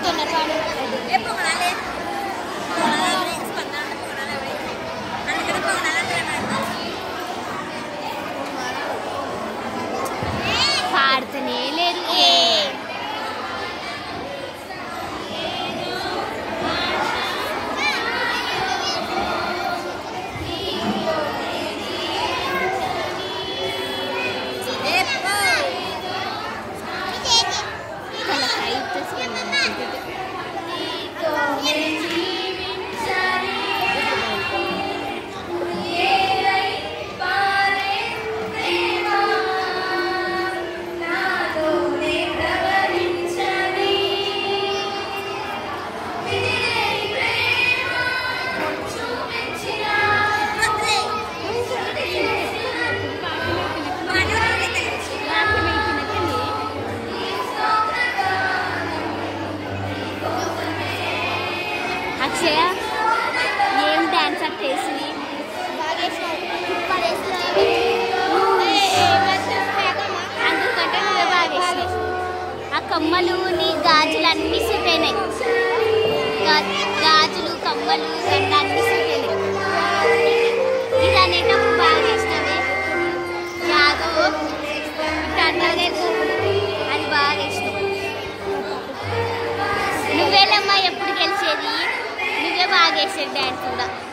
ఆడుతున్నారు వాడు పాడుతూనే లేరు ఏ తలకాయ అక్షయ ఏం డాన్స్ అట్ చేసింది అందుకంటే నువ్వే బాగా వేసినావు. ఆ కమ్మలు నీ గాజులు అన్ని సెట్ అయినాయి గా- గాజులు కమ్మలు గట్ల అన్ని సెట్ అయినాయి ఇది అనేటప్పుడు బాగా వేసినవే యాదో ఇట్లా అన్నదే అది బాగా ఇష్టం నువ్వేలమ్మా ఎప్పుడు గెలిచేది నువ్వే బాగా వేసేది డ్యాన్స్ కూడా